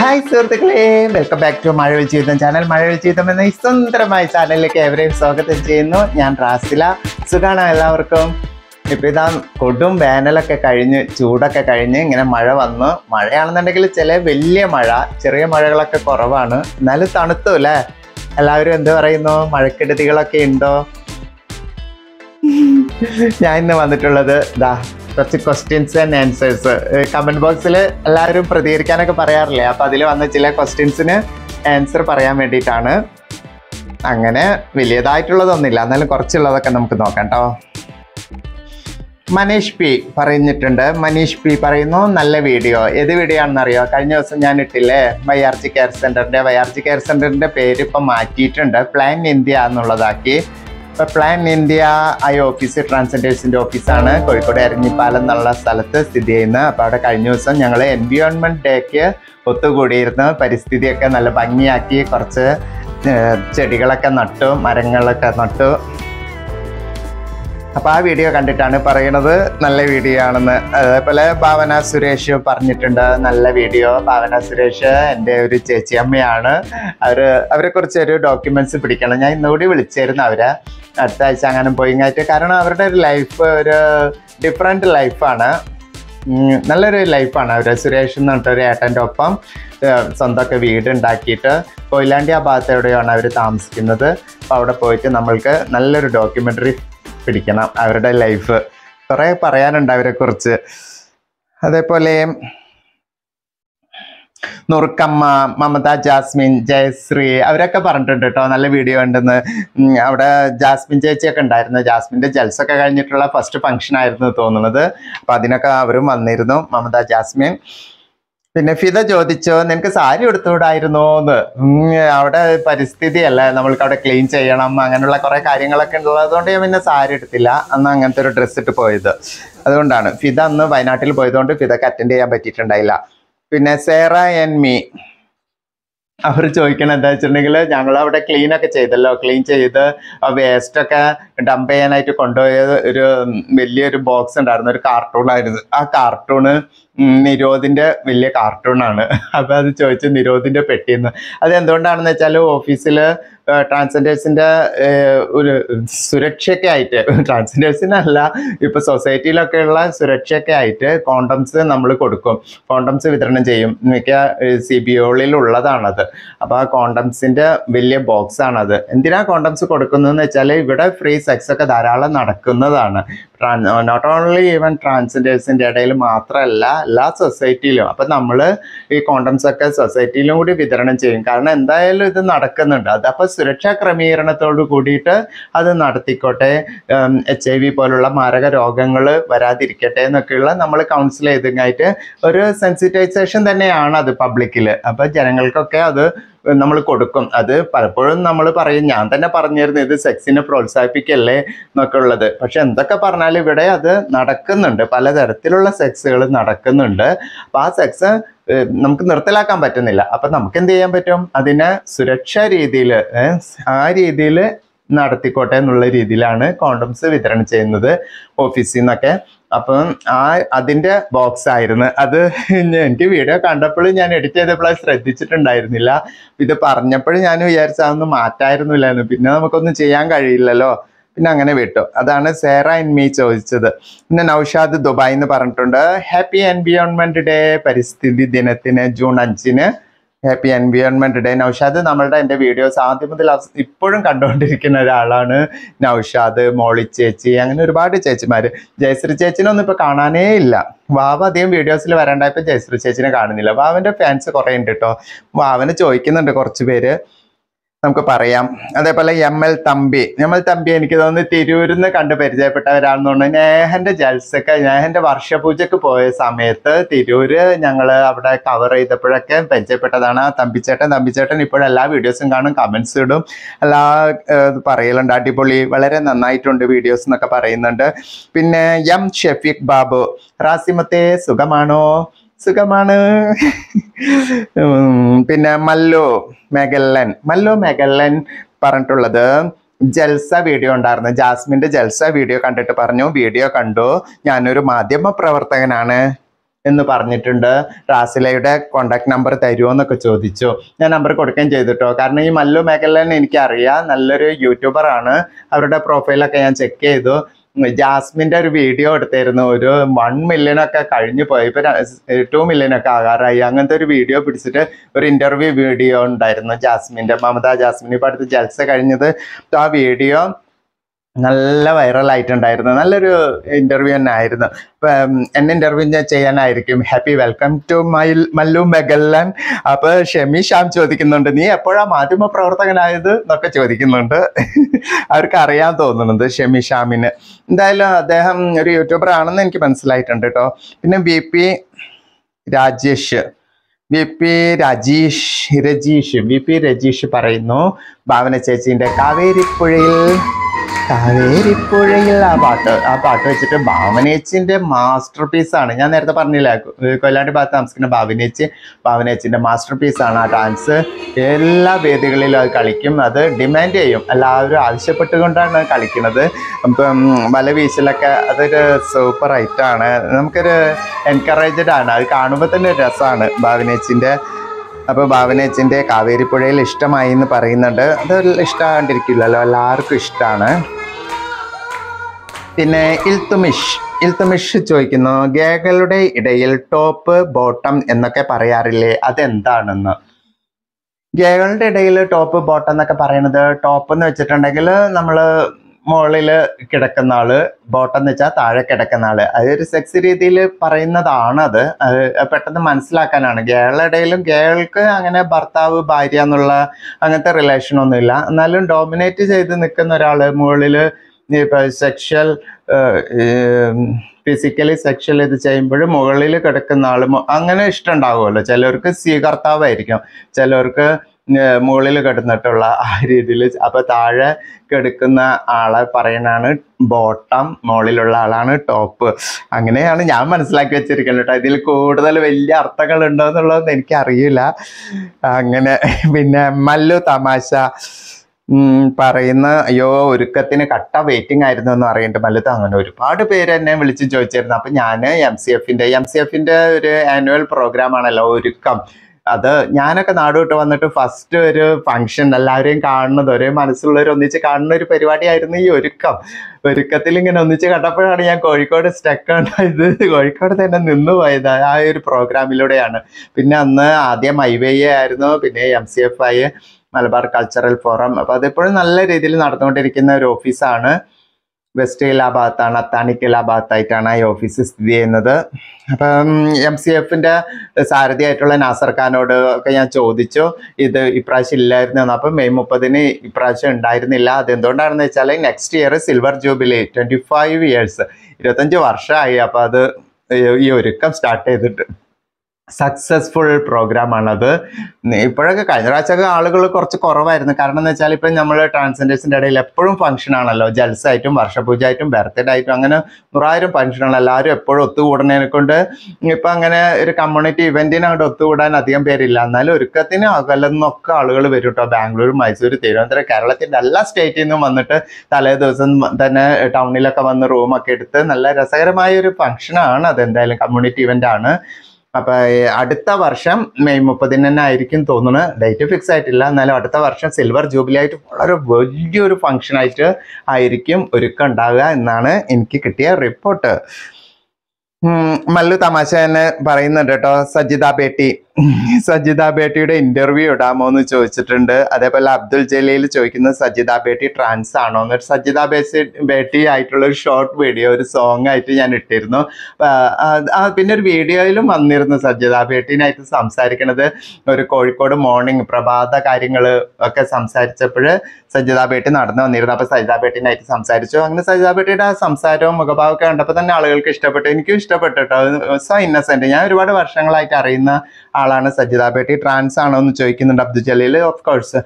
Hi സുഹൃത്തുക്കളെ welcome back to മഴവിൽ ജീവിതം channel മഴവിൽ ജീവിതം എന്ന ഈ സുന്ദരമായ ചാനലിലേക്ക് എവരെയും സ്വാഗതം ചെയ്യുന്നു ഞാൻ റാസില സുഖാണോ എല്ലാവർക്കും ഇപ്പൊ ഇതാ കൊടും വേനലൊക്കെ കഴിഞ്ഞ് ചൂടൊക്കെ കഴിഞ്ഞ് ഇങ്ങനെ മഴ വന്നു മഴയാണെന്നുണ്ടെങ്കിൽ ചില വലിയ മഴ ചെറിയ മഴകളൊക്കെ കുറവാണ് എന്നാലും തണുത്തു അല്ലേ എല്ലാവരും എന്ത് പറയുന്നു മഴക്കെടുതികളൊക്കെ ഉണ്ടോ ഞാൻ ഇന്ന് വന്നിട്ടുള്ളത് ഇതാ കുറച്ച് ക്വസ്റ്റ്യൻസ് ആൻഡ് ആൻസേഴ്സ് കമന്റ് ബോക്സിൽ എല്ലാവരും പ്രതികരിക്കാനൊക്കെ പറയാറില്ലേ അപ്പൊ അതിൽ വന്ന ചില ക്വസ്റ്റ്യൻസിന് ആൻസർ പറയാൻ വേണ്ടിയിട്ടാണ് അങ്ങനെ വലിയതായിട്ടുള്ളതൊന്നുമില്ല എന്നാലും കുറച്ചുള്ളതൊക്കെ നമുക്ക് നോക്കാം കേട്ടോ മനീഷ് പി പറഞ്ഞിട്ടുണ്ട് മനീഷ് പി പറയുന്നു നല്ല വീഡിയോ ഏത് വീഡിയോ ആണെന്ന് അറിയോ കഴിഞ്ഞ ദിവസം ഞാൻ ഇട്ടില്ലേ വൈആർജി കെയർ സെന്ററിന്റെ വൈആർജി കെയർ സെന്ററിന്റെ പേര് ഇപ്പം മാറ്റിയിട്ടുണ്ട് പ്ലാൻ ഇന്ത്യ എന്നുള്ളതാക്കി ഇപ്പൊ പ്ലാൻ ഇന്ത്യ ഐ ഓഫീസ് ട്രാൻസ്ജെൻഡേഴ്സിന്റെ ഓഫീസാണ് കോഴിക്കോട് എരഞ്ഞിപ്പാലം എന്നുള്ള സ്ഥലത്ത് സ്ഥിതി ചെയ്യുന്നത് അപ്പൊ അവിടെ കഴിഞ്ഞ ദിവസം ഞങ്ങൾ എൻവിയോൺമെന്റ് ഡേക്ക് ഒത്തുകൂടിയിരുന്ന് പരിസ്ഥിതിയൊക്കെ നല്ല ഭംഗിയാക്കി കുറച്ച് ഏർ, ചെടികളൊക്കെ നട്ടു മരങ്ങളൊക്കെ നട്ടു അപ്പൊ ആ വീഡിയോ കണ്ടിട്ടാണ് പറയണത് നല്ല വീഡിയോ ആണെന്ന് അതേപോലെ ഭാവന സുരേഷ് പറഞ്ഞിട്ടുണ്ട് നല്ല വീഡിയോ ഭാവന സുരേഷ് എൻ്റെ ഒരു ചേച്ചിയമ്മയാണ് അവര് അവരെ കുറിച്ച് ഒരു ഡോക്യുമെന്റ്സ് പിടിക്കണം ഞാൻ ഇന്നുകൂടി വിളിച്ചിരുന്നു അവരെ അടുത്ത ആഴ്ച അങ്ങനെ പോയി കഴിഞ്ഞിട്ട് കാരണം അവരുടെ ഒരു ലൈഫ് ഒരു ഡിഫറെന്റ് ലൈഫാണ് ഉം, നല്ലൊരു ലൈഫാണ് അവർ സുരേഷ് എന്ന് പറഞ്ഞിട്ടൊരു ഏട്ടൻ്റെ ഒപ്പം ഏർ, സ്വന്തമൊക്കെ വീട് ഉണ്ടാക്കിയിട്ട് കൊയിലാണ്ടി ആ ഭാഗത്ത് എവിടെയാണ് അവർ താമസിക്കുന്നത് അപ്പോൾ അവിടെ പോയിട്ട് നമ്മൾക്ക് നല്ലൊരു ഡോക്യുമെൻ്ററി പിടിക്കണം അവരുടെ ലൈഫ് കുറേ പറയാനുണ്ട് അവരെ കുറിച്ച് അതേപോലെ നുറുക്കമ്മ മമത ജാസ്മിൻ ജയശ്രീ അവരൊക്കെ പറഞ്ഞിട്ടുണ്ട് കേട്ടോ നല്ല വീഡിയോ ഉണ്ടെന്ന് ഉം, അവിടെ ജാസ്മിൻ ചേച്ചിയൊക്കെ ഉണ്ടായിരുന്നു ജാസ്മിന്റെ ജൽസ് ഒക്കെ കഴിഞ്ഞിട്ടുള്ള ഫസ്റ്റ് ഫംഗ്ഷൻ ആയിരുന്നു തോന്നുന്നത് അപ്പൊ അതിനൊക്കെ അവരും വന്നിരുന്നു മമത ജാസ്മിൻ പിന്നെ ഫിദ ചോദിച്ചോ നിനക്ക് സാരി എടുത്തുകൂടായിരുന്നോ എന്ന് ഉം, അവിടെ പരിസ്ഥിതിയല്ലേ നമ്മൾക്ക് അവിടെ ക്ലീൻ ചെയ്യണം അങ്ങനെയുള്ള കുറെ കാര്യങ്ങളൊക്കെ ഉള്ളതുകൊണ്ട് ഞാൻ പിന്നെ സാരി എടുത്തില്ല അന്ന് അങ്ങനത്തെ ഒരു ഡ്രസ്സ് ഇട്ട് പോയത് അതുകൊണ്ടാണ് ഫിദ അന്ന് വയനാട്ടിൽ പോയതുകൊണ്ട് ഫിദക്ക് അറ്റൻഡ് ചെയ്യാൻ പറ്റിയിട്ടുണ്ടായില്ല പിന്നെ സേറ ആൻഡ് മീ അവർ ചോദിക്കണത് എന്താ വെച്ചിട്ടുണ്ടെങ്കിൽ ഞങ്ങൾ അവിടെ ക്ലീൻ ഒക്കെ ചെയ്തല്ലോ ക്ലീൻ ചെയ്ത് വേസ്റ്റ് ഒക്കെ ഡംപ് ചെയ്യാനായിട്ട് കൊണ്ടുപോയ ഒരു ഉം, വലിയൊരു ബോക്സ് ഉണ്ടായിരുന്നു ഒരു കാർട്ടൂൺ ആയിരുന്നു ആ കാർട്ടൂണ് നിരോധിന്റെ വലിയ കാർട്ടൂണാണ് അപ്പൊ അത് ചോദിച്ചു നിരോധിന്റെ പെട്ടിന്ന് അത് എന്തുകൊണ്ടാണെന്ന് വെച്ചാൽ ഓഫീസിൽ ട്രാൻസ്ജെൻഡേഴ്സിന്റെ ഒരു സുരക്ഷയ്ക്ക് ആയിട്ട് ട്രാൻസ്ജെൻഡേഴ്സിനല്ല ഇപ്പൊ സൊസൈറ്റിയിലൊക്കെ ഉള്ള സുരക്ഷയ്ക്ക് ആയിട്ട് കോണ്ടംസ് നമ്മൾ കൊടുക്കും കോണ്ടംസ് വിതരണം ചെയ്യും മിക്ക സി ബി ഒളിൽ ഉള്ളതാണത് അപ്പൊ ആ കോണ്ടംസിന്റെ വലിയ ബോക്സ് ആണത് എന്തിനാ കോണ്ടംസ് കൊടുക്കുന്നതെന്ന് വെച്ചാൽ ഇവിടെ ഫ്രീ സെക്സ് ഒക്കെ ധാരാളം നടക്കുന്നതാണ് നോട്ട് ഓൺലി ഈവൻ ട്രാൻസ്ജെൻഡേഴ്സിന്റെ ഇടയിൽ മാത്രമല്ല എല്ലാ സൊസൈറ്റിയിലും അപ്പൊ നമ്മൾ ഈ കോണ്ടംസ് ഒക്കെ സൊസൈറ്റിയിലും കൂടി വിതരണം ചെയ്യും കാരണം എന്തായാലും ഇത് നടക്കുന്നുണ്ട് അത് അപ്പൊ സുരക്ഷാ ക്രമീകരണത്തോട് കൂടിയിട്ട് അത് നടത്തിക്കോട്ടെ എച്ച് ഐ വി പോലുള്ള മാരക രോഗങ്ങൾ വരാതിരിക്കട്ടെ എന്നൊക്കെയുള്ള നമ്മൾ കൗൺസിൽ ചെയ്തങ്ങായിട്ട് ഒരു സെൻസിറ്റൈസേഷൻ തന്നെയാണ് അത് പബ്ലിക്കിൽ അപ്പൊ ജനങ്ങൾക്കൊക്കെ അത് നമ്മൾ കൊടുക്കും അത് പലപ്പോഴും നമ്മൾ പറയും ഞാൻ തന്നെ പറഞ്ഞിരുന്നു ഇത് സെക്സിനെ പ്രോത്സാഹിപ്പിക്കല്ലേ എന്നൊക്കെ ഉള്ളത് പക്ഷെ എന്തൊക്കെ പറഞ്ഞാലും ഇവിടെ അത് നടക്കുന്നുണ്ട് പലതരത്തിലുള്ള സെക്സുകൾ നടക്കുന്നുണ്ട് അപ്പൊ ആ സെക്സ് നമുക്ക് നിർത്തലാക്കാൻ പറ്റുന്നില്ല അപ്പൊ നമുക്ക് എന്ത് ചെയ്യാൻ പറ്റും അതിനെ സുരക്ഷാ രീതിയിൽ ആ രീതിയിൽ നടത്തിക്കോട്ടെ എന്നുള്ള രീതിയിലാണ് കോണ്ടംസ് വിതരണം ചെയ്യുന്നത് ഓഫീസിൽ നിന്നൊക്കെ അപ്പം ആ അതിന്റെ ബോക്സ് ആയിരുന്നു അത് എനിക്ക് വീഡിയോ കണ്ടപ്പോൾ ഞാൻ എഡിറ്റ് ചെയ്തപ്പോൾ അത് ശ്രദ്ധിച്ചിട്ടുണ്ടായിരുന്നില്ല ഇത് പറഞ്ഞപ്പോൾ ഞാൻ വിചാരിച്ച അതൊന്നും മാറ്റായിരുന്നില്ല എന്ന് പിന്നെ നമുക്കൊന്നും ചെയ്യാൻ കഴിയില്ലല്ലോ പിന്നെ അങ്ങനെ വിട്ടു അതാണ് സേറ ഇൻ മീ ചോദിച്ചത് പിന്നെ നൗഷാദ് ദുബായ് എന്ന് പറഞ്ഞിട്ടുണ്ട് ഹാപ്പി എൻവിയോൺമെന്റ് ഡേ പരിസ്ഥിതി ദിനത്തിന് ജൂൺ അഞ്ചിന് ഹാപ്പി എൻവിയോൺമെന്റ് ഡേ നൗഷാദ് നമ്മളുടെ എൻ്റെ വീഡിയോസ് ആദ്യം മുതൽ അവസ്- ഇപ്പോഴും കണ്ടുകൊണ്ടിരിക്കുന്ന ഒരാളാണ് നൗഷാദ് മോളി ചേച്ചി അങ്ങനെ ഒരുപാട് ചേച്ചിമാര് ജയശ്രീ ചേച്ചിനൊന്നും ഇപ്പൊ കാണാനേ ഇല്ല വാവ അധികം വീഡിയോസിൽ വരണ്ടായപ്പോ ജയശ്രീ ചേച്ചിനെ കാണുന്നില്ല വാവന്റെ ഫാൻസ് കുറെ ഉണ്ട് കേട്ടോ വാവനെ ചോദിക്കുന്നുണ്ട് കുറച്ച് പേര് നമുക്ക് പറയാം അതേപോലെ M L Thampi M L Thampi എനിക്ക് തോന്നുന്നു തിരൂരിൽ നിന്ന് കണ്ട് പരിചയപ്പെട്ടവരാണെന്ന് തോന്നുന്നു നേഹന്റെ ജൽസൊക്കെ നേഹന്റെ വർഷപൂജക്ക് പോയ സമയത്ത് തിരൂര് ഞങ്ങൾ അവിടെ കവർ ചെയ്തപ്പോഴൊക്കെ പരിചയപ്പെട്ടതാണ് ആ തമ്പിച്ചേട്ടൻ തമ്പിച്ചേട്ടൻ ഇപ്പോൾ എല്ലാ വീഡിയോസും കാണും കമന്റ്സ് ഇടും എല്ലാ ഏഹ്, പറയലുണ്ട് അടിപൊളി വളരെ നന്നായിട്ടുണ്ട് വീഡിയോസ് എന്നൊക്കെ പറയുന്നുണ്ട് പിന്നെ എം ഷെഫീഖ് ബാബു റാസിമത്തെ സുഖമാണോ സുഖമാണ് ഉം, പിന്നെ മല്ലു മെഗല്ലൻ മല്ലു മെഗല്ലൻ പറഞ്ഞിട്ടുള്ളത് ജൽസ വീഡിയോ ഉണ്ടായിരുന്നു ജാസ്മിന്റെ ജൽസ വീഡിയോ കണ്ടിട്ട് പറഞ്ഞു വീഡിയോ കണ്ടു ഞാനൊരു മാധ്യമ പ്രവർത്തകനാണ് എന്ന് പറഞ്ഞിട്ടുണ്ട് റാസിലയുടെ കോണ്ടാക്ട് നമ്പർ തരുമോ എന്നൊക്കെ ചോദിച്ചു ഞാൻ നമ്പർ കൊടുക്കുകയും ചെയ്തിട്ടോ കാരണം ഈ മല്ലു മേഖലനെ എനിക്കറിയാം നല്ലൊരു യൂട്യൂബറാണ് അവരുടെ പ്രൊഫൈലൊക്കെ ഞാൻ ചെക്ക് ചെയ്തു ജാസ്മിന്റെ ഒരു വീഡിയോ എടുത്തായിരുന്നു ഒരു വൺ മില്യൺ ഒക്കെ കഴിഞ്ഞു പോയി ഇപ്പൊ ടു മില്യൺ ഒക്കെ ആകാറായി അങ്ങനത്തെ ഒരു വീഡിയോ പിടിച്ചിട്ട് ഒരു ഇന്റർവ്യൂ വീഡിയോ ഉണ്ടായിരുന്നു ജാസ്മിന്റെ മമത ജാസ്മിൻ ഇപ്പൊ അടുത്ത് ജൽസ കഴിഞ്ഞത് ആ വീഡിയോ നല്ല വൈറലായിട്ടുണ്ടായിരുന്നു നല്ലൊരു ഇന്റർവ്യൂ തന്നെ ആയിരുന്നു അപ്പം എന്നെ ഇന്റർവ്യൂ ഞാൻ ചെയ്യാനായിരിക്കും happy welcome to my Mallu Magellan അപ്പൊ ഷെമി ഷാം ചോദിക്കുന്നുണ്ട് നീ എപ്പോഴാ മാധ്യമ പ്രവർത്തകനായത് എന്നൊക്കെ ചോദിക്കുന്നുണ്ട് അവർക്ക് അറിയാൻ തോന്നുന്നുണ്ട് ഷെമി ഷാമിന് എന്തായാലും അദ്ദേഹം ഒരു യൂട്യൂബർ ആണെന്ന് എനിക്ക് മനസ്സിലായിട്ടുണ്ട് കേട്ടോ പിന്നെ B P Rajesh V P Rajeesh Rajeesh V P Rajeesh പറയുന്നു ഭാവന ചേച്ചീൻ്റെ കാവേരിപ്പുഴയിൽ കാവേരിപ്പുഴയിൽ ആ പാട്ട് ആ പാട്ട് വെച്ചിട്ട് ഭാവനേച്ചിന്റെ മാസ്റ്റർ പീസാണ് ഞാൻ നേരത്തെ പറഞ്ഞില്ല കൊ- കൊല്ലാണ്ടി ഭാഗത്ത് താമസിക്കുന്ന ഭാവനേച്ചി ഭാവനേച്ചിന്റെ മാസ്റ്റർ പീസാണ് ആ ഡാൻസ് എല്ലാ വേദികളിലും അത് കളിക്കും അത് ഡിമാൻഡ് ചെയ്യും എല്ലാവരും ആവശ്യപ്പെട്ടുകൊണ്ടാണ് കളിക്കുന്നത് അപ്പം വല വീശലൊക്കെ അതൊരു സൂപ്പർ ഐറ്റാണ് നമുക്കൊരു എൻകറേജഡ് ആണ് അത് കാണുമ്പോൾ തന്നെ ഒരു രസമാണ് ഭാവനേച്ചിന്റെ അപ്പോൾ ഭാവനേച്ചിന്റെ കാവേരിപ്പുഴയിൽ ഇഷ്ടമായി എന്ന് പറയുന്നുണ്ട് അത് ഇഷ്ടമാണ്ടിരിക്കില്ലല്ലോ എല്ലാവർക്കും ഇഷ്ടമാണ് പിന്നെ ഇൽത്തുമിഷ് ഇൽത്തുമിഷ് ചോദിക്കുന്നു ഗേകളുടെ ഇടയിൽ ടോപ്പ് ബോട്ടം എന്നൊക്കെ പറയാറില്ലേ അതെന്താണെന്ന് ഗേകളുടെ ഇടയിൽ ടോപ്പ് ബോട്ടം എന്നൊക്കെ പറയുന്നത് ടോപ്പ് എന്ന് വെച്ചിട്ടുണ്ടെങ്കിൽ നമ്മൾ മുകളിൽ കിടക്കുന്ന ആള് ബോട്ടം എന്ന് വെച്ചാൽ താഴെ കിടക്കുന്ന ആള് അതൊരു സെക്സ് രീതിയിൽ പറയുന്നതാണത് അത് പെട്ടെന്ന് മനസ്സിലാക്കാനാണ് ഗേളുടെ ഇടയിലും ഗേൾക്ക് അങ്ങനെ ഭർത്താവ് ഭാര്യ എന്നുള്ള അങ്ങനത്തെ റിലേഷൻ ഒന്നുമില്ല എന്നാലും ഡോമിനേറ്റ് ചെയ്ത് നിൽക്കുന്ന ഒരാള് മുകളിൽ ഇപ്പൊ സെക്ഷൽ ഫിസിക്കലി സെക്ഷൽ ഇത് ചെയ്യുമ്പോൾ മുകളിൽ കിടക്കുന്ന ആള് മു- അങ്ങനെ ഇഷ്ടം ഉണ്ടാവുമല്ലോ ചിലർക്ക് സ്വീകർത്താവായിരിക്കും ചിലർക്ക് മുകളിൽ കിടന്നിട്ടുള്ള ആ രീതിയിൽ അപ്പൊ താഴെ കിടക്കുന്ന ആളെ പറയണാണ് ബോട്ടം മുകളിലുള്ള ആളാണ് ടോപ്പ് അങ്ങനെയാണ് ഞാൻ മനസ്സിലാക്കി വെച്ചിരിക്കുന്നത് കേട്ടോ ഇതിൽ കൂടുതൽ വലിയ അർത്ഥങ്ങൾ ഉണ്ടോ എന്നുള്ളതൊന്നും എനിക്കറിയില്ല അങ്ങനെ പിന്നെ മല്ലു തമാശ ഉം, പറയുന്ന അയ്യോ ഒരുക്കത്തിന് കട്ട വെയിറ്റിംഗ് ആയിരുന്നു എന്ന് പറയുന്നുണ്ട് മല്ലത്ത് അങ്ങനെ ഒരുപാട് പേര് എന്നെ വിളിച്ച് ചോദിച്ചിരുന്നു അപ്പൊ ഞാൻ എം സി എഫിന്റെ എം സി എഫിന്റെ ഒരു ആനുവൽ പ്രോഗ്രാം ആണല്ലോ ഒരുക്കം അത് ഞാനൊക്കെ നാട് വിട്ട് വന്നിട്ട് ഫസ്റ്റ് ഒരു ഫംഗ്ഷൻ എല്ലാവരെയും കാണുന്നത് ഒരേ മനസ്സുള്ളവർ ഒന്നിച്ച് കാണുന്ന ഒരു പരിപാടിയായിരുന്നു ഈ ഒരുക്കം ഒരുക്കത്തിൽ ഇങ്ങനെ ഒന്നിച്ച് കണ്ടപ്പോഴാണ് ഞാൻ കോഴിക്കോട് സ്റ്റക്ക് ഉണ്ടായത് കോഴിക്കോട് തന്നെ നിന്ന് പോയത് ആ ഒരു പ്രോഗ്രാമിലൂടെയാണ് പിന്നെ അന്ന് ആദ്യം ഐ ആയിരുന്നു പിന്നെ എം സി എഫ് ആയി മലബാർ കൾച്ചറൽ ഫോറം അപ്പൊ അതിപ്പോഴും നല്ല രീതിയിൽ നടന്നുകൊണ്ടിരിക്കുന്ന ഒരു ഓഫീസാണ് വെസ്റ്റ് ഹിൽ ആ ഭാഗത്താണ് അത്താണിക്കൽ ആ ഭാഗത്തായിട്ടാണ് ഈ ഓഫീസ് സ്ഥിതി ചെയ്യുന്നത് അപ്പം എം സി എഫിന്റെ സാരഥിയായിട്ടുള്ള നാസർ ഖാനോട് ഒക്കെ ഞാൻ ചോദിച്ചു ഇത് ഇപ്രാവശ്യം ഇല്ലായിരുന്നു എന്ന്. അപ്പം മെയ് മുപ്പതിന് ഇപ്രാവശ്യം ഉണ്ടായിരുന്നില്ല അതെന്തുകൊണ്ടാണെന്ന് വെച്ചാൽ next year silver jubilee twenty five years ഇരുപത്തഞ്ച് വർഷമായി അപ്പൊ അത് ഈ ഒരുക്കം സ്റ്റാർട്ട് ചെയ്തിട്ട് സക്സസ്ഫുൾ പ്രോഗ്രാമാണത് ഇപ്പോഴൊക്കെ കഴിഞ്ഞ പ്രാവശ്യമൊക്കെ ആളുകൾ കുറച്ച് കുറവായിരുന്നു കാരണം എന്ന് വെച്ചാൽ ഇപ്പം നമ്മൾ ട്രാൻസ്ജെൻഡേഴ്സിൻ്റെ ഇടയിൽ എപ്പോഴും ഫംഗ്ഷൻ ആണല്ലോ ജൽസ് ആയിട്ടും വർഷപൂജ ആയിട്ടും ബർത്ത്ഡേ ആയിട്ടും അങ്ങനെ നൂറായിരം ഫംഗ്ഷനാണ് എല്ലാവരും എപ്പോഴും ഒത്തുകൂടുന്നതിനെ കൊണ്ട് ഇപ്പം അങ്ങനെ ഒരു കമ്മ്യൂണിറ്റി ഇവന്റിന് അങ്ങോട്ട് ഒത്തുകൂടാൻ അധികം പേരില്ല എന്നാലും ഒരുക്കത്തിന് അകലെന്നൊക്കെ ആളുകൾ വരും കേട്ടോ ബാംഗ്ലൂർ മൈസൂർ തിരുവനന്തപുരം കേരളത്തിൻ്റെ എല്ലാ സ്റ്റേറ്റിൽ നിന്നും വന്നിട്ട് തലേ ദിവസം തന്നെ ടൗണിലൊക്കെ വന്ന് റൂമൊക്കെ എടുത്ത് നല്ല രസകരമായ ഒരു ഫംഗ്ഷനാണ് അത് എന്തായാലും കമ്മ്യൂണിറ്റി ഇവന്റ് ആണ് അപ്പൊ ഈ അടുത്ത വർഷം മെയ് മുപ്പതിന് തന്നെ ആയിരിക്കും തോന്നുന്നു ഡേറ്റ് ഫിക്സ് ആയിട്ടില്ല എന്നാലും അടുത്ത വർഷം സിൽവർ ജൂബിലി ആയിട്ട് വളരെ വലിയൊരു ഫംഗ്ഷൻ ആയിട്ട് ആയിരിക്കും ഒരുക്കം ഉണ്ടാവുക എന്നാണ് എനിക്ക് കിട്ടിയ റിപ്പോർട്ട് മല്ലു തമാശ തന്നെ പറയുന്നുണ്ട് കേട്ടോ സജിത ബേട്ടി സജിത ബേട്ടിയുടെ ഇന്റർവ്യൂ ഇടാമോ എന്ന് ചോദിച്ചിട്ടുണ്ട് അതേപോലെ അബ്ദുൽ ജലീൽ ചോദിക്കുന്നത് സജിത ബേട്ടി ട്രാൻസ് ആണോ എന്നിട്ട് സജിത ബേസി ബേട്ടി ആയിട്ടുള്ള ഒരു ഷോർട്ട് വീഡിയോ ഒരു സോങ് ആയിട്ട് ഞാൻ ഇട്ടിരുന്നു ആ, ആ, ആ, പിന്നെ ഒരു വീഡിയോയിലും വന്നിരുന്നു സജിത ബേട്ടിനായിട്ട് സംസാരിക്കണത് ഒരു കോഴിക്കോട് മോർണിംഗ് പ്രഭാത കാര്യങ്ങൾ ഒക്കെ സംസാരിച്ചപ്പോൾ സജിത ബേട്ടി നടന്നു വന്നിരുന്നു അപ്പൊ സജിത ബേട്ടിനായിട്ട് സംസാരിച്ചു അങ്ങനെ സജിത ബേട്ടിയുടെ ആ സംസാരവും മുഖഭാവമൊക്കെ കണ്ടപ്പോൾ തന്നെ ആളുകൾക്ക് ഇഷ്ടപ്പെട്ടു എനിക്കും ഇഷ്ടപ്പെട്ടു കേട്ടോ സോ ഇന്നസെന്റ് ഞാൻ ഒരുപാട് വർഷങ്ങളായിട്ട് അറിയുന്ന ആളാണ് സജിത ബേട്ടി ട്രാൻസ് ആണോ എന്ന് ചോദിക്കുന്നുണ്ട് Abdul Jaleel of course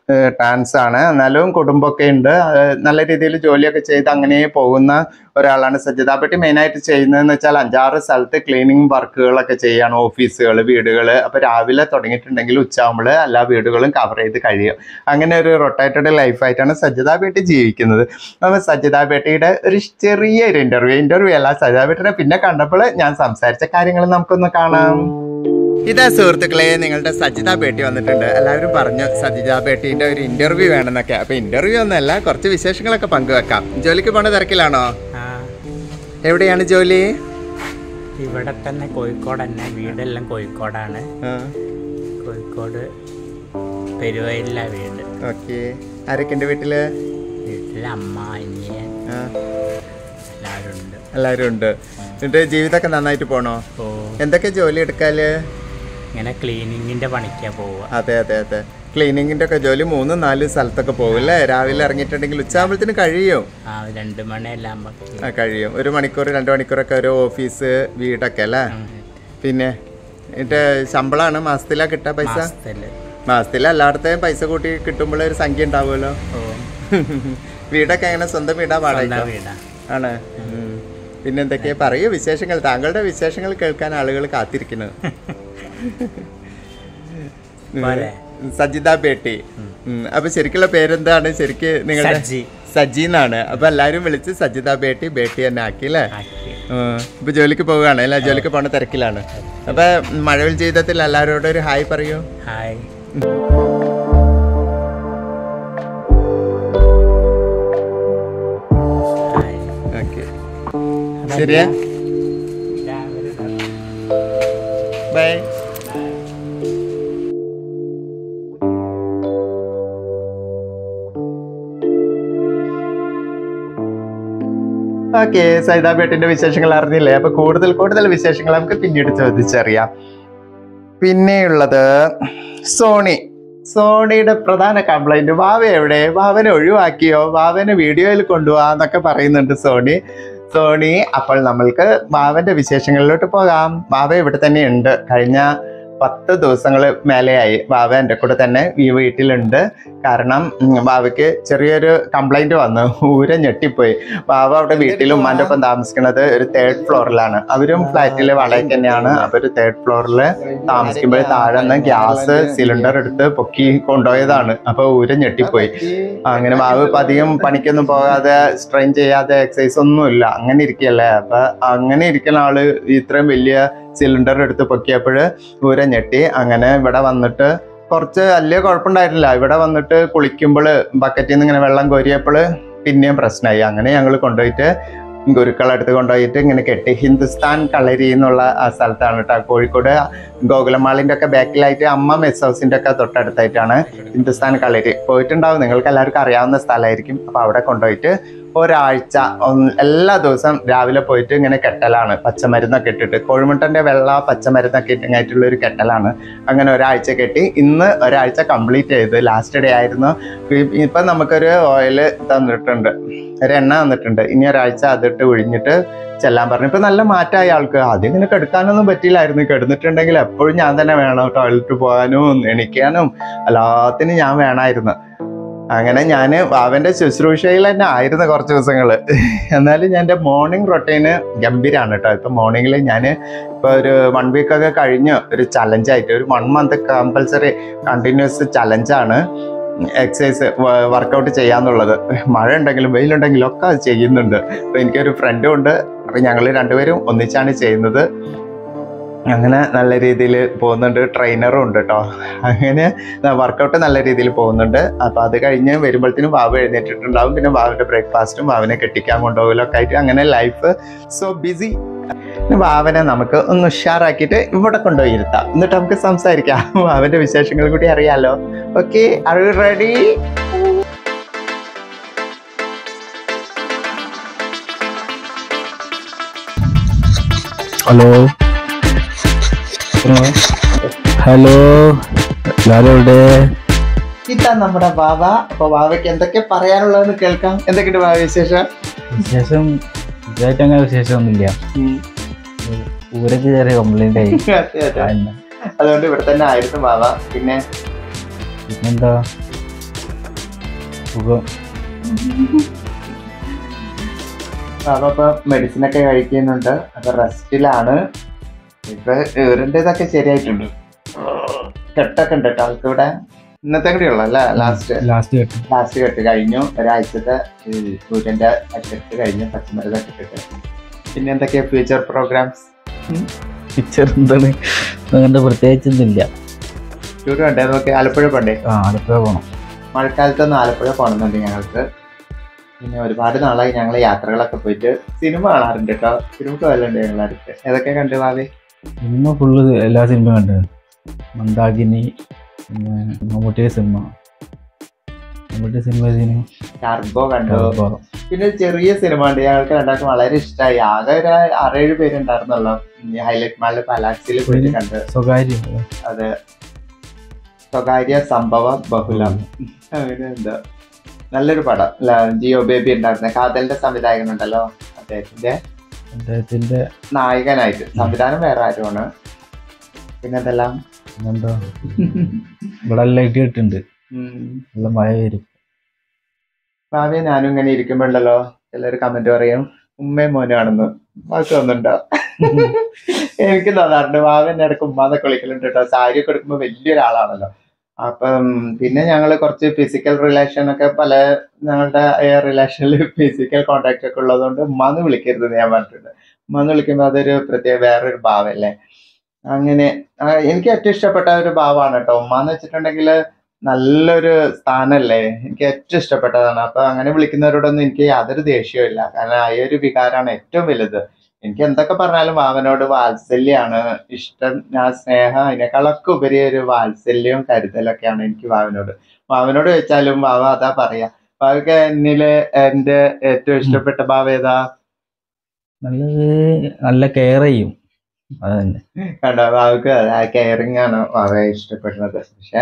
trans ആണ് എന്നാലും കുടുംബമൊക്കെ ഉണ്ട് അത് നല്ല രീതിയിൽ ജോലിയൊക്കെ ചെയ്ത് അങ്ങനെ പോകുന്ന ഒരാളാണ് സജ്ജിത പെട്ടി മെയിനായിട്ട് ചെയ്യുന്നതെന്ന് വെച്ചാൽ അഞ്ചാറ് സ്ഥലത്ത് ക്ലീനിങ് വർക്കുകളൊക്കെ ചെയ്യാണ് ഓഫീസുകൾ വീടുകൾ അപ്പോൾ രാവിലെ തുടങ്ങിയിട്ടുണ്ടെങ്കിൽ ഉച്ചയാകുമ്പോൾ എല്ലാ വീടുകളും കവർ ചെയ്ത് കഴിയും അങ്ങനെ ഒരു റൊട്ടേറ്റഡ് ലൈഫായിട്ടാണ് സജ്ജിത ബേട്ടി ജീവിക്കുന്നത് അപ്പോൾ സജ്ജിത ബേട്ടിയുടെ ഒരു ചെറിയൊരു ഇൻ്റർവ്യൂ ഇൻ്റർവ്യൂ അല്ല സജ്ജിത ബേട്ടിനെ പിന്നെ കണ്ടപ്പോൾ ഞാൻ സംസാരിച്ച കാര്യങ്ങൾ നമുക്കൊന്ന് കാണാം ഇതാ സുഹൃത്തുക്കളെ നിങ്ങളുടെ സജിത ബേട്ടി വന്നിട്ടുണ്ട് എല്ലാവരും പറഞ്ഞു സജിത ബേട്ടിന്റെ ഒരു ഇന്റർവ്യൂ വേണമെന്നൊക്കെ അപ്പൊ ഇന്റർവ്യൂ ഒന്നല്ല കുറച്ച് വിശേഷങ്ങളൊക്കെ പങ്കുവെക്കാം ജോലിക്ക് പോണ തിരക്കിലാണോ ആ എവിടെയാണ് ജോലി ഇവിടെ തന്നെ കോഴിക്കോട് തന്നെ വീടെല്ലാം കോഴിക്കോടാണ് കോഴിക്കോട് പെരുവയിലാണ് വീട് ഓക്കെ ആരൊക്കെ ഉണ്ട് വീട്ടില് വീട്ടിൽ അമ്മ അനിയൻ ആ, എല്ലാവരും ഉണ്ട് എല്ലാവരും ഉണ്ട് എന്നിട്ട് ജീവിതമൊക്കെ നന്നായിട്ട് പോണോ അപ്പോൾ എന്തൊക്കെ ജോലി എടുക്കാല് ഇങ്ങനെ ക്ലീനിങ്ങിൻ്റെ പണിക്കാണ് പോവുക അതെ അതെ അതെ ക്ലീനിങ്ങിന്റെ ഒക്കെ ജോലി മൂന്ന് നാല് സ്ഥലത്തൊക്കെ പോകും അല്ലേ രാവിലെ ഇറങ്ങിയിട്ടുണ്ടെങ്കിൽ ഉച്ചയാകുമ്പോഴത്തേന് കഴിയും ആ രണ്ട് മണിയെല്ലാം ആകുമ്പോൾ ആ കഴിയും ഒരു മണിക്കൂർ രണ്ട് മണിക്കൂറൊക്കെ ഒരു ഓഫീസ് വീടൊക്കെ അല്ലേ പിന്നെ എന്നിട്ട് ശമ്പളമാണ് മാസത്തിലാ കിട്ടാ പൈസ മാസത്തിൽ മാസത്തിൽ എല്ലായിടത്തെയും പൈസ കൂട്ടി കിട്ടുമ്പോൾ ഒരു സംഖ്യ ഉണ്ടാവുമല്ലോ ഓ വീടൊക്കെ എങ്ങനെ സ്വന്തം വീടാ വാടക സ്വന്തം വീടാണ് ആണ് ഉം. പിന്നെ എന്തൊക്കെയാ പറയൂ വിശേഷങ്ങൾ താങ്കളുടെ വിശേഷങ്ങൾ കേൾക്കാൻ ആളുകൾ കാത്തിരിക്കുന്നു പോരെ? സജിത ബേട്ടി ഉം. അപ്പൊ ശരിക്കുള്ള പേരെന്താണ് ശരിക്ക് നിങ്ങളുടെ സജ്ജി സജി എന്നാണ് അപ്പൊ എല്ലാരും വിളിച്ച് സജിത ബേട്ടി ബേട്ടി തന്നെ ആക്കി അല്ലേ ആക്കി ഉം. ഇപ്പൊ ജോലിക്ക് പോവുകയാണ് അല്ല ജോലിക്ക് പോണ തിരക്കിലാണ് അപ്പൊ മഴവിൽ ജീവിതത്തിൽ എല്ലാവരോടും ഒരു ഹായ് പറയൂ ഹായ് ഹായ് ഓക്കെ ശരിയാ ബൈ ഓക്കെ സൈദാ ബേട്ടിന്റെ വിശേഷങ്ങൾ അറിഞ്ഞില്ലേ അപ്പൊ കൂടുതൽ കൂടുതൽ വിശേഷങ്ങൾ നമുക്ക് പിന്നീട് ചോദിച്ചറിയാം പിന്നെയുള്ളത് സോണി സോണിയുടെ പ്രധാന കംപ്ലൈന്റ് വാവ എവിടെ വാവനെ ഒഴിവാക്കിയോ വാവനെ വീഡിയോയിൽ കൊണ്ടുപോവാന്നൊക്കെ പറയുന്നുണ്ട് സോണി സോണി അപ്പോൾ നമ്മൾക്ക് വാവന്റെ വിശേഷങ്ങളിലോട്ട് പോകാം വാവ ഇവിടെ തന്നെ ഉണ്ട് കഴിഞ്ഞ പത്ത് ദിവസങ്ങൾ മേലെയായി വാവ എൻ്റെ കൂടെ തന്നെ ഈ വീട്ടിലുണ്ട് കാരണം ഉം, വാവയ്ക്ക് ചെറിയൊരു കംപ്ലൈന്റ് വന്നു ഊര ഞെട്ടിപ്പോയി വാവ അവിടെ വീട്ടിലും ഉമ്മാൻ്റെ ഒപ്പം താമസിക്കുന്നത് ഒരു തേർഡ് ഫ്ലോറിലാണ് അവരും ഫ്ലാറ്റിലെ വാടകയ്ക്ക് തന്നെയാണ് അപ്പൊ ഒരു തേർഡ് ഫ്ലോറിൽ താമസിക്കുമ്പോൾ താഴെ നിന്ന് ഗ്യാസ് സിലിണ്ടർ എടുത്ത് പൊക്കി കൊണ്ടുപോയതാണ് അപ്പൊ ഊര ഞെട്ടിപ്പോയി അങ്ങനെ വാവ് ഇപ്പൊ അധികം പണിക്കൊന്നും പോകാതെ സ്ട്രെയിൻ ചെയ്യാതെ എക്സസൈസ് ഒന്നുമില്ല അങ്ങനെ ഇരിക്കല്ലേ അപ്പൊ അങ്ങനെ ഇരിക്കുന്ന ആള് ഇത്രയും വലിയ സിലിണ്ടർ എടുത്ത് പൊക്കിയപ്പോൾ ഊര ഞെട്ടി അങ്ങനെ ഇവിടെ വന്നിട്ട് കുറച്ച് വലിയ കുഴപ്പമുണ്ടായിരുന്നില്ല ഇവിടെ വന്നിട്ട് കുളിക്കുമ്പോൾ ബക്കറ്റിൽ നിന്ന് ഇങ്ങനെ വെള്ളം കോരിയപ്പോൾ പിന്നെയും പ്രശ്നമായി അങ്ങനെ ഞങ്ങൾ കൊണ്ടുപോയിട്ട് ഗുരുക്കളടുത്ത് കൊണ്ടുപോയിട്ട് ഇങ്ങനെ കെട്ടി ഹിന്ദുസ്ഥാൻ കളരി എന്നുള്ള ആ സ്ഥലത്താണ് കേട്ടോ കോഴിക്കോട് ഗോകുലമാളിൻ്റെ ഒക്കെ ബാക്കിലായിട്ട് അമ്മ മെസ് ഹൗസിൻ്റെ ഒക്കെ തൊട്ടടുത്തായിട്ടാണ് ഹിന്ദുസ്ഥാൻ കളരി പോയിട്ടുണ്ടാവും നിങ്ങൾക്ക് എല്ലാവർക്കും അറിയാവുന്ന സ്ഥലമായിരിക്കും അപ്പോൾ അവിടെ കൊണ്ടുപോയിട്ട് ഒരാഴ്ച ഒന്ന് എല്ലാ ദിവസം രാവിലെ പോയിട്ട് ഇങ്ങനെ കെട്ടലാണ് പച്ചമരുന്നൊക്കെ ഇട്ടിട്ട് കോഴിമുട്ടൻ്റെ വെള്ള പച്ചമരുന്നൊക്കെ ഇട്ടായിട്ടുള്ള ഒരു കെട്ടലാണ് അങ്ങനെ ഒരാഴ്ച കെട്ടി ഇന്ന് ഒരാഴ്ച കംപ്ലീറ്റ് ചെയ്ത് ലാസ്റ്റ് ഡേ ആയിരുന്നു ഇ- ഇപ്പം നമുക്കൊരു ഓയിൽ തന്നിട്ടുണ്ട് ഒരു എണ്ണ തന്നിട്ടുണ്ട് ഇനി ഒരാഴ്ച അതിട്ട് ഒഴിഞ്ഞിട്ട് ചെല്ലാൻ പറഞ്ഞു ഇപ്പം നല്ല മാറ്റമായ ആൾക്ക് അതിങ്ങനെ കെടുക്കാനൊന്നും പറ്റിയില്ലായിരുന്നു കിടന്നിട്ടുണ്ടെങ്കിൽ എപ്പോഴും ഞാൻ തന്നെ വേണം ടോയ്ലറ്റ് പോകാനും എണിക്കാനും എല്ലാത്തിനും ഞാൻ വേണമായിരുന്നു അങ്ങനെ ഞാൻ അവൻ്റെ ശുശ്രൂഷയിൽ തന്നെ ആയിരുന്നു കുറച്ച് ദിവസങ്ങൾ എന്നാലും ഞാൻ എൻ്റെ മോർണിംഗ് റൊട്ടീന് ഗംഭീരമാണ് കേട്ടോ ഇപ്പം മോർണിംഗിൽ ഞാൻ ഇപ്പോൾ ഒരു വൺ വീക്കൊക്കെ കഴിഞ്ഞ് ഒരു ചലഞ്ചായിട്ട് ഒരു വൺ മന്ത് കമ്പൽസറി കണ്ടിന്യൂസ് ചലഞ്ചാണ് എക്സസൈസ് വർക്കൗട്ട് ചെയ്യാന്നുള്ളത് മഴ ഉണ്ടെങ്കിലും വെയിലുണ്ടെങ്കിലും ഒക്കെ അത് ചെയ്യുന്നുണ്ട് അപ്പോൾ എനിക്കൊരു ഫ്രണ്ടും ഉണ്ട് അപ്പം ഞങ്ങൾ രണ്ടുപേരും ഒന്നിച്ചാണ് ചെയ്യുന്നത് അങ്ങനെ നല്ല രീതിയിൽ പോകുന്നുണ്ട് ട്രെയിനറും ഉണ്ട് കേട്ടോ അങ്ങനെ വർക്കൗട്ട് നല്ല രീതിയിൽ പോകുന്നുണ്ട് അപ്പോൾ അത് കഴിഞ്ഞ് വരുമ്പോഴത്തേനും വാവ് എഴുന്നേറ്റിട്ടുണ്ടാവും പിന്നെ വാവിൻ്റെ ബ്രേക്ക്ഫാസ്റ്റും വാവിനെ കെട്ടിക്കാൻ കൊണ്ടുപോകലൊക്കെ ആയിട്ട് അങ്ങനെ ലൈഫ് സോ ബിസി വാവനെ നമുക്ക് ഒന്ന് ഉഷാറാക്കിയിട്ട് ഇവിടെ കൊണ്ടുപോയി ഇരുത്താം എന്നിട്ട് നമുക്ക് സംസാരിക്കാം വാവന്റെ വിശേഷങ്ങൾ കൂടി അറിയാലോ okay are you ready hello hello ഞാനെവിടെ ഇതാ നമ്മുടെ വാവ അപ്പൊ വാവയ്ക്ക് എന്തൊക്കെ പറയാനുള്ളതെന്ന് കേൾക്കാം എന്തൊക്കെയുണ്ട് വാവ വിശേഷം വിശേഷം ഇതായിട്ട് അങ്ങനെ വിശേഷമൊന്നുമില്ല ഊരക്ക് ചെറിയ കംപ്ലൈന്റ് ആയി അതെ, അതെ. അതെന്നാ. അതുകൊണ്ട് ഇവിടെ തന്നെ ആയിരുന്നു വാവ പിന്നെ പിന്നെന്താ സുഖം അപ്പൊ ഇപ്പൊ മെഡിസിൻ ഒക്കെ കഴിക്കുന്നുണ്ട് അപ്പൊ റെസ്റ്റിലാണ് ഇപ്പൊ ഇവരുടേതൊക്കെ ശരിയായിട്ടുണ്ട് കെട്ടൊക്കെ ഉണ്ട് കേട്ടോ ആൾക്ക് ഇവിടെ ഇന്നത്തെ കൂടി ഉള്ളു അല്ലേ ലാസ്റ്റ് ലാസ്റ്റ് കേട്ടു ലാസ്റ്റ് കെട്ട് കഴിഞ്ഞു ഒരാഴ്ചത്തെ സൂര്യന്റെ കെട്ട് കഴിഞ്ഞു പച്ചമരുന്നൊക്കെ ഇട്ടിട്ട് പിന്നെ എന്തൊക്കെയാ ഫ്യൂച്ചർ പ്രോഗ്രാംസ് പിക്ചർ എന്താണ് അങ്ങനത്തെ പ്രത്യേകിച്ചൊന്നുമില്ല ടൂർ കണ്ടേ നോക്കി ആലപ്പുഴ പോണ്ടേ ആ ആലപ്പുഴ പോകണം മഴക്കാലത്തൊന്ന് ആലപ്പുഴ പോകണമെന്നുണ്ട് ഞങ്ങൾക്ക് പിന്നെ ഒരുപാട് നാളായി ഞങ്ങൾ യാത്രകളൊക്കെ പോയിട്ട് സിനിമ കാണാറുണ്ട് കേട്ടോ സിനിമക്ക് വല്ലുണ്ട് ഞങ്ങളുടെ അടുത്ത് ഏതൊക്കെ കണ്ടു ഭാവി സിനിമ ഫുള്ള് എല്ലാ സിനിമയും കണ്ടു മന്ദാകിനി പിന്നെ മമ്മൂട്ടിയുടെ സിനിമ മമ്മൂട്ടി സിനിമ സിനിമ ടർബോ കണ്ടു പിന്നെ ചെറിയ സിനിമ ഉണ്ട് ഞങ്ങൾക്ക് രണ്ടാൾക്കും വളരെ ഇഷ്ടമായി ആകെ ഒരു ആറേഴ് പേരുണ്ടായിരുന്നല്ലോ ഈ ഹൈലൈറ്റ് മാളിൽ പലാക്സിൽ പോയിട്ട് കണ്ട് സ്വകാര്യം അത് സ്വകാര്യ സംഭവ ബഹുലം അങ്ങനെ എന്താ നല്ലൊരു പടം ല- ജിയോ ബേബി ഉണ്ടായിരുന്ന കാതലിന്റെ സംവിധായകനുണ്ടല്ലോ അദ്ദേഹത്തിന്റെ അദ്ദേഹത്തിന്റെ നായകനായിട്ട് സംവിധാനം വേറെ ആരുമാണ് പിന്നെ എന്തെല്ലാം എന്താ ഇവിടെ ലൈറ്റ് കിട്ടുന്നുണ്ട് ഉം. നല്ല മഴ വരും ഭാവിയെ ഞാനും ഇങ്ങനെ ഇരിക്കുമ്പോഴല്ലോ ചിലർ കമന്റ് പറയും ഉമ്മയും മോനാണെന്ന് വാക്ക് തോന്നുന്നുണ്ടോ എനിക്ക് തോന്നാറുണ്ട് ഭാവി ഇടയ്ക്ക് ഉമ്മാന്നൊക്കെ വിളിക്കലുണ്ട് കേട്ടോ സാരി ഒക്കെ എടുക്കുമ്പോൾ വലിയൊരാളാണല്ലോ അപ്പം പിന്നെ ഞങ്ങൾ കുറച്ച് ഫിസിക്കൽ റിലേഷൻ ഒക്കെ പല ഞങ്ങളുടെ റിലേഷനിൽ ഫിസിക്കൽ കോണ്ടാക്ട് ഒക്കെ ഉള്ളതുകൊണ്ട് ഉമ്മാന്ന് വിളിക്കരുത് എന്ന് ഞാൻ പറഞ്ഞിട്ടുണ്ട് ഉമ്മാന്ന് വിളിക്കുമ്പോൾ അതൊരു പ്രത്യേക വേറൊരു ഭാവമല്ലേ അങ്ങനെ ആ, എനിക്ക് ഏറ്റവും ഇഷ്ടപ്പെട്ട ഒരു ഭാവമാണ് കേട്ടോ ഉമ്മാന്ന് വെച്ചിട്ടുണ്ടെങ്കിൽ നല്ലൊരു സ്ഥാനല്ലേ എനിക്ക് ഏറ്റവും ഇഷ്ടപ്പെട്ടതാണ് അപ്പൊ അങ്ങനെ വിളിക്കുന്നവരോടൊന്നും എനിക്ക് യാതൊരു ദേഷ്യവും ഇല്ല കാരണം ആ ഒരു വികാരമാണ് ഏറ്റവും വലുത് എനിക്ക് എന്തൊക്കെ പറഞ്ഞാലും വാവനോട് വാത്സല്യാണ് ഇഷ്ടം ഞാൻ സ്നേഹം അതിനേക്കാളൊക്കെ ഉപരി ഒരു വാത്സല്യവും കരുതലൊക്കെയാണ് എനിക്ക് വാവനോട് വാവനോട് ചോദിച്ചാലും വാവ അതാ പറയാ വാവക്ക് എന്നില് എന്റെ ഏറ്റവും ഇഷ്ടപ്പെട്ട ഭാവ ഏതാ നല്ലത് നല്ല കെയർ ചെയ്യും അത് തന്നെ കണ്ടോ വാവക്ക് ആ കെയറിങ് ആണ് വാവയെ ഇഷ്ടപ്പെടുന്നത് പക്ഷെ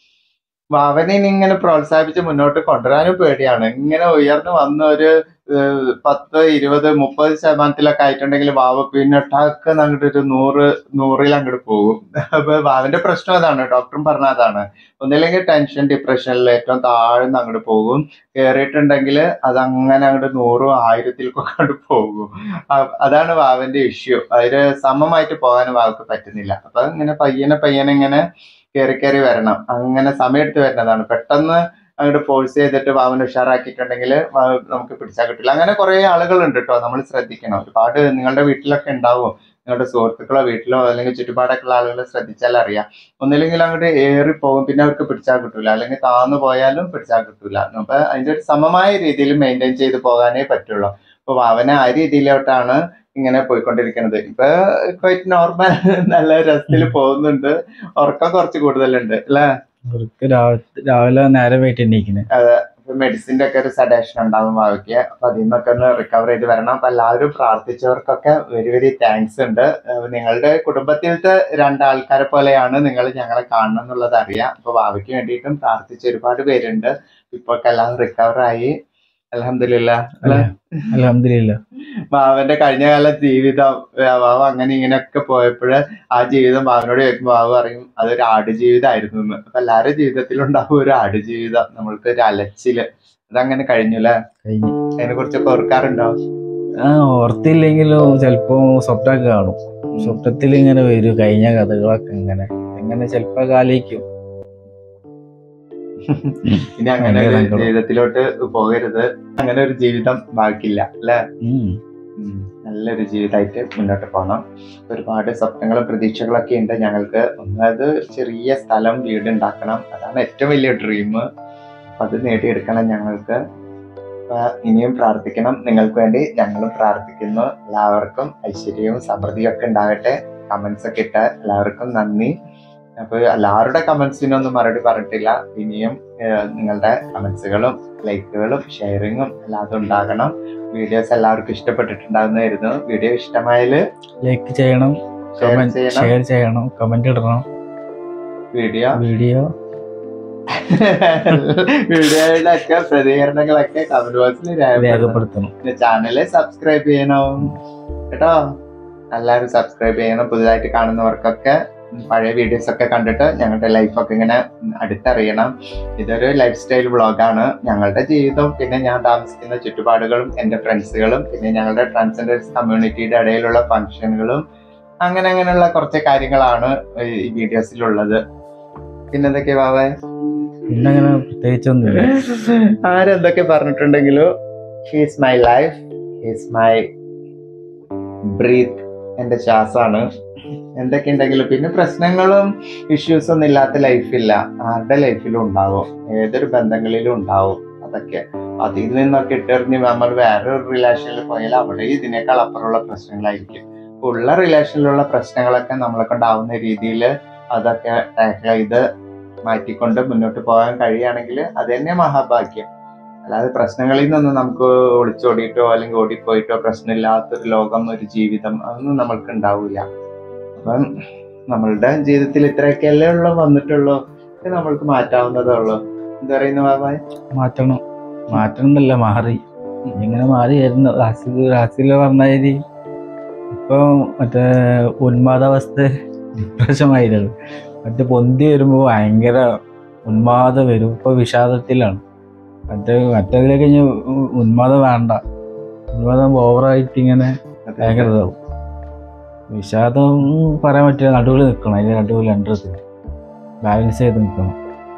വാവനെ ഇനി ഇങ്ങനെ പ്രോത്സാഹിപ്പിച്ച് മുന്നോട്ട് കൊണ്ടുവരാനും പേടിയാണ് ഇങ്ങനെ ഉയർന്നു വന്ന ഒരു ഏഹ്, പത്ത് ഇരുപത് മുപ്പത് ശതമാനത്തിലൊക്കെ ആയിട്ടുണ്ടെങ്കിൽ വാവ പിന്നെ ടക്ക് അങ്ങോട്ട് ഒരു നൂറ് നൂറിൽ അങ്ങോട്ട് പോകും അപ്പൊ വാവന്റെ പ്രശ്നം അതാണ് ഡോക്ടറും പറഞ്ഞ അതാണ് ഒന്നില്ലെങ്കിൽ ടെൻഷൻ ഡിപ്രഷനിൽ ഏറ്റവും താഴ്ന്ന് അങ്ങോട്ട് പോകും കയറിയിട്ടുണ്ടെങ്കിൽ അത് അങ്ങനെ അങ്ങോട്ട് നൂറും ആയിരത്തിലേക്കൊക്കെ അങ്ങോട്ട് പോകും അ- അതാണ് വാവന്റെ ഇഷ്യൂ അതിന് സമമായിട്ട് പോകാൻ വാവക്ക് പറ്റുന്നില്ല അപ്പൊ ഇങ്ങനെ പയ്യനെ പയ്യനെ ഇങ്ങനെ കയറി കയറി വരണം അങ്ങനെ സമയമെടുത്ത് വരുന്നതാണ് പെട്ടെന്ന് അങ്ങോട്ട് ഫോഴ്സ് ചെയ്തിട്ട് വാവൻ ഉഷാറാക്കിയിട്ടുണ്ടെങ്കിൽ നമുക്ക് പിടിച്ചാൽ കിട്ടില്ല അങ്ങനെ കുറെ ആളുകളുണ്ട് കേട്ടോ നമ്മൾ ശ്രദ്ധിക്കണം ഒരുപാട് നിങ്ങളുടെ വീട്ടിലൊക്കെ ഉണ്ടാവും നിങ്ങളുടെ സുഹൃത്തുക്കളോ വീട്ടിലോ അല്ലെങ്കിൽ ചുറ്റുപാടൊക്കെ ഉള്ള ആളുകൾ ശ്രദ്ധിച്ചാൽ അറിയാം ഒന്നില്ലെങ്കിൽ അങ്ങോട്ട് ഏറി പോകും പിന്നെ അവർക്ക് പിടിച്ചാൽ കിട്ടൂല അല്ലെങ്കിൽ താന്നു പോയാലും പിടിച്ചാൽ കിട്ടൂല അപ്പൊ അതിന്റെ ഒരു സമമായ രീതിയിൽ മെയിൻറ്റെയിൻ ചെയ്ത് പോകാനേ പറ്റുള്ളൂ അപ്പൊ വാവന ആ രീതിയിലോട്ടാണ് ഇങ്ങനെ പോയിക്കൊണ്ടിരിക്കുന്നത് ഇപ്പൊ ക്വൈറ്റ് നോർമൽ നല്ല രസത്തിൽ പോകുന്നുണ്ട് ഉറക്കം കുറച്ച് കൂടുതലുണ്ട് അല്ലെ അവർക്ക് രാവിലെ രാവിലെ നേരെ പോയിട്ട് എണീക്കുന്നത് മെഡിസിന്റെ ഒക്കെ ഒരു സഡേഷൻ ഉണ്ടാവും ഭാവിക്ക് അപ്പൊ അതിൽ നിന്നൊക്കെ ഒന്ന് റിക്കവർ ചെയ്ത് വരണം അപ്പൊ എല്ലാവരും പ്രാർത്ഥിച്ചവർക്കൊക്കെ വെരി വെരി താങ്ക്സ് ഉണ്ട് ഏഹ് നിങ്ങളുടെ കുടുംബത്തിലത്തെ രണ്ടാൾക്കാരെ പോലെയാണ് നിങ്ങൾ ഞങ്ങളെ കാണണം എന്നുള്ളത് അറിയാം അപ്പൊ ഭാവിക്ക് വേണ്ടിയിട്ടും പ്രാർത്ഥിച്ച ഒരുപാട് പേരുണ്ട് ഇപ്പൊ ഒക്കെ എല്ലാം റിക്കവർ ആയി അലഹമില്ല അല്ലെ അലഹമില്ല ബാവന്റെ കഴിഞ്ഞകാല ജീവിതം ആ, ബാവ അങ്ങനെ ഇങ്ങനെയൊക്കെ പോയപ്പോൾ ആ ജീവിതം ബാവനോട് ചോദിക്കുമ്പോൾ ബാവ പറയും അതൊരു ആടുജീവിതമായിരുന്നു എന്ന് അപ്പൊ എല്ലാവരുടെ ജീവിതത്തിലും ഉണ്ടാവും ഒരു ആടുജീവിതം നമ്മൾക്ക് ഒരു അലച്ചില് അതങ്ങനെ കഴിഞ്ഞു അല്ലെ കഴിഞ്ഞു അതിനെ കുറിച്ചൊക്കെ ഓർക്കാറുണ്ടോ ആ ഓർത്തില്ലെങ്കിലും ചിലപ്പോ സ്വപ്നമൊക്കെ കാണും സ്വപ്നത്തിൽ ഇങ്ങനെ വരും കഴിഞ്ഞ കഥകളൊക്കെ ഇങ്ങനെ ഇങ്ങനെ ചിലപ്പോ കാലിക്കും ഇനി അങ്ങനെ ഭയങ്കര ഒരു സങ്കടം. ജീവിതത്തിലോട്ട് പോകരുത് അങ്ങനെ ഒരു ജീവിതം ബാക്കിയില്ല അല്ലെ ഉം. ഉം. നല്ലൊരു ജീവിതമായിട്ട് മുന്നോട്ട് പോകണം ഒരുപാട് സ്വപ്നങ്ങളും പ്രതീക്ഷകളൊക്കെ ഉണ്ട് ഞങ്ങൾക്ക് ഒന്നത് ചെറിയ സ്ഥലം വീട് ഉണ്ടാക്കണം അതാണ് ഏറ്റവും വലിയ ഡ്രീം അത് നേടിയെടുക്കണം ഞങ്ങൾക്ക് അപ്പൊ ഇനിയും പ്രാർത്ഥിക്കണം നിങ്ങൾക്ക് വേണ്ടി ഞങ്ങളും പ്രാർത്ഥിക്കുന്നു എല്ലാവർക്കും ഐശ്വര്യവും സമൃദ്ധിയും ഒക്കെ ഉണ്ടാകട്ടെ കമന്റ്സ് ഒക്കെ ഇട്ട എല്ലാവർക്കും നന്ദി അപ്പൊ എല്ലാവരുടെ കമന്റ്സിനൊന്നും മറുപടി പറഞ്ഞിട്ടില്ല ഇനിയും ഏഹ്, നിങ്ങളുടെ കമന്റ്സുകളും ലൈക്കുകളും ഷെയറിങ്ങും എല്ലാതും ഉണ്ടാകണം വീഡിയോസ് എല്ലാവർക്കും ഇഷ്ടപ്പെട്ടിട്ടുണ്ടാകുന്നതായിരുന്നു വീഡിയോ ഇഷ്ടമായാല് ലൈക്ക് ചെയ്യണം ഷെയർ കമന്റ് ചെയ്യണം ഷെയർ ചെയ്യണം കമന്റ് ഇടണം വീഡിയോ വീഡിയോ വീഡിയോയുടെ ഒക്കെ പ്രതികരണങ്ങളൊക്കെ കമന്റ് ബോക്സിൽ രേഖപ്പെടുത്തണം രേഖപ്പെടുത്തണം ചാനല് സബ്സ്ക്രൈബ് ചെയ്യണം കേട്ടോ എല്ലാവരും സബ്സ്ക്രൈബ് ചെയ്യണം പുതുതായിട്ട് കാണുന്നവർക്കൊക്കെ പഴയ വീഡിയോസ് ഒക്കെ കണ്ടിട്ട് ഞങ്ങളുടെ ലൈഫൊക്കെ ഇങ്ങനെ അടുത്തറിയണം ഇതൊരു ലൈഫ് സ്റ്റൈൽ വ്ളോഗാണ് ഞങ്ങളുടെ ജീവിതം പിന്നെ ഞാൻ താമസിക്കുന്ന ചുറ്റുപാടുകളും എൻ്റെ ഫ്രണ്ട്സുകളും പിന്നെ ഞങ്ങളുടെ ട്രാൻസ്ജെൻഡേഴ്സ് കമ്മ്യൂണിറ്റിയുടെ ഇടയിലുള്ള ഫംഗ്ഷനുകളും അങ്ങനെ അങ്ങനെയുള്ള കുറച്ച് കാര്യങ്ങളാണ് ഈ വീഡിയോസിലുള്ളത് പിന്നെന്തൊക്കെയാ ബാബേ പിന്നെ അങ്ങനെ പ്രത്യേകിച്ചൊന്നുമില്ല ആരെന്തൊക്കെ പറഞ്ഞിട്ടുണ്ടെങ്കിലും he's my life he's my breath എൻ്റെ ശ്വാസമാണ് എന്തൊക്കെ ഉണ്ടെങ്കിലും പിന്നെ പ്രശ്നങ്ങളും ഇഷ്യൂസ് ഒന്നും ഇല്ലാത്ത ലൈഫില്ല ആരുടെ ലൈഫിലും ഉണ്ടാവും ഏതൊരു ബന്ധങ്ങളിലും ഉണ്ടാവും അതൊക്കെ അതിൽ നിന്നൊക്കെ ഇട്ടെറിഞ്ഞ് നമ്മൾ വേറൊരു റിലേഷനിൽ പോയാൽ അവിടെ ഇതിനേക്കാൾ അപ്പുറമുള്ള പ്രശ്നങ്ങളായിരിക്കും ഉള്ള റിലേഷനിലുള്ള പ്രശ്നങ്ങളൊക്കെ നമ്മളെ കൊണ്ടാവുന്ന രീതിയിൽ അതൊക്കെ ടാക്കിൾ ചെയ്ത് മാറ്റിക്കൊണ്ട് മുന്നോട്ട് പോകാൻ കഴിയുകയാണെങ്കിൽ അത് തന്നെ മഹാഭാഗ്യം അല്ലാതെ പ്രശ്നങ്ങളിൽ നിന്നൊന്നും നമുക്ക് ഒളിച്ചോടിയിട്ടോ അല്ലെങ്കിൽ ഓടിപ്പോയിട്ടോ പ്രശ്നമില്ലാത്തൊരു ലോകം ഒരു ജീവിതം അതൊന്നും നമ്മൾക്ക് ഉണ്ടാവില്ല അപ്പം നമ്മളുടെ ജീവിതത്തിൽ ഇത്രയൊക്കെയല്ലേ ഉള്ളൂ വന്നിട്ടുള്ളൂ ഇത് നമ്മൾക്ക് മാറ്റാവുന്നതേ ഉള്ളൂ എന്താ പറയുന്നു ബാബായ് മാറ്റണം മാറ്റണം എന്നല്ല മാറി ഇങ്ങനെ മാറി വരുന്നു റാസിൽ റാസിൽ പറഞ്ഞാൽ ഇപ്പൊ മറ്റേ ഉന്മാദാവസ്ഥ ഡിപ്രഷമായിരുന്നു മറ്റേ പൊന്തി വരുമ്പോൾ ഭയങ്കര ഉന്മാദം വരും ഇപ്പൊ വിഷാദത്തിലാണ് മറ്റേ മറ്റേതിലേക്ക് കഴിഞ്ഞ് ഉന്മാദം വേണ്ട ഉന്മാദം ഓവറായിട്ട് ഇങ്ങനെ ഭയങ്കര ഇതാവും വിഷാദം പറയാൻ പറ്റില്ല നടുവിൽ നിൽക്കണം അതിന്റെ നടുവിൽ രണ്ടു ബാലൻസ് ചെയ്ത് നിൽക്കണം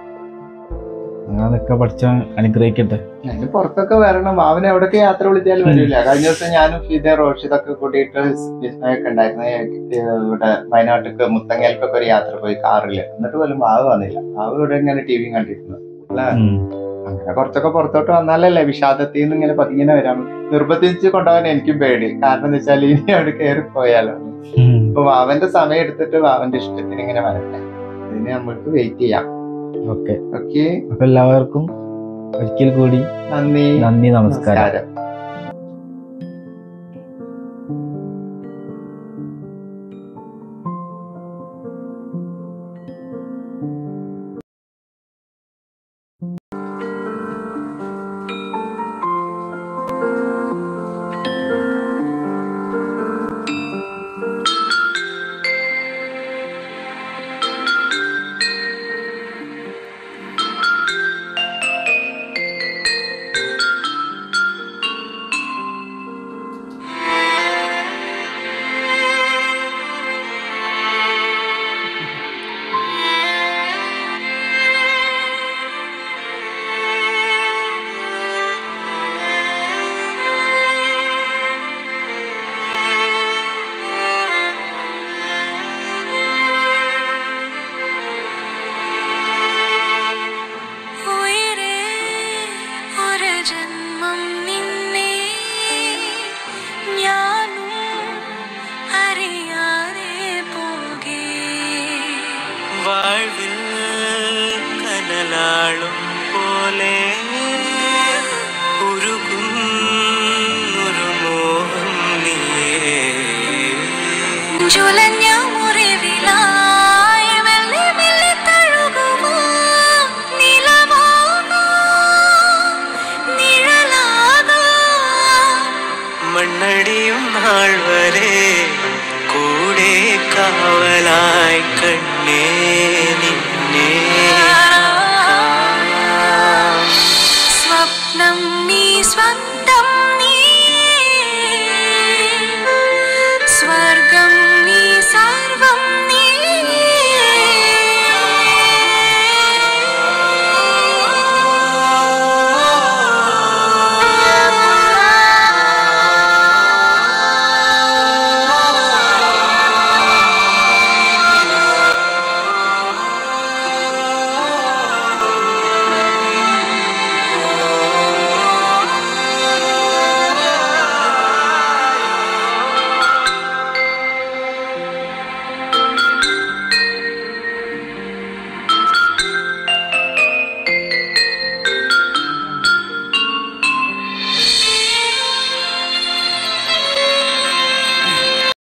അങ്ങനെ നിൽക്കാൻ പഠിച്ച അനുഗ്രഹിക്കട്ടെ അതിന് പുറത്തൊക്കെ വരണം അവൻ എവിടൊക്കെ യാത്ര വിളിച്ചാലും വരില്ല കഴിഞ്ഞ ദിവസം ഞാനും ഫിദ റോഷിദൊക്കെ കൂട്ടിയിട്ട് വിസ്മയൊക്കെ ഉണ്ടായിരുന്നു ഏ, ഇവിടെ വയനാട്ടിലേക്ക് മുത്തങ്ങയിലേക്കൊക്കെ ഒരു യാത്ര പോയി കാറിൽ എന്നിട്ട് പോലും വാവ് വന്നില്ല വാവ് ഇവിടെ ഇങ്ങനെ ടി വിയും കണ്ടിരുന്നു അല്ലേ ഉം. അങ്ങനെ കുറച്ചൊക്കെ പുറത്തോട്ട് വന്നാലല്ലേ വിഷാദത്തിൽ നിന്ന് ഇങ്ങനെ പതിങ്ങനെ വരാൻ നിർബന്ധിച്ച് കൊണ്ടുപോകാൻ എനിക്കും പേടി കാരണം എന്താ വെച്ചാൽ ഇനി അവിടെ കയറി പോയാലോ ഉം. അപ്പൊ വാവന്റെ സമയം എടുത്തിട്ട് വാവന്റെ ഇഷ്ടത്തിന് ഇങ്ങനെ വരട്ടെ അതിന് നമ്മൾക്ക് വെയിറ്റ് ചെയ്യാം ഓക്കെ ഓക്കെ അപ്പൊ എല്ലാവർക്കും ഒരിക്കൽ കൂടി നന്ദി നന്ദി നമസ്കാരം നമസ്കാരം ഉയരേ ഒരു ജന്മം നിന്നെ ഞാനും അറിയാതെ പോകേ வாழ்வில் കനലാളും പോലെ ഉരുകും ഒരു മോഹം നീയേ ജുലഞ്ഞ മുറിവിലായി മെല്ലെ മെല്ലെ തഴുകുമോ നിലവാകോ നിഴലാകോ മണ്ണടിയും നാൾ വരെ കൂടെ കാവലായി കണ്ണേ നിന്നെ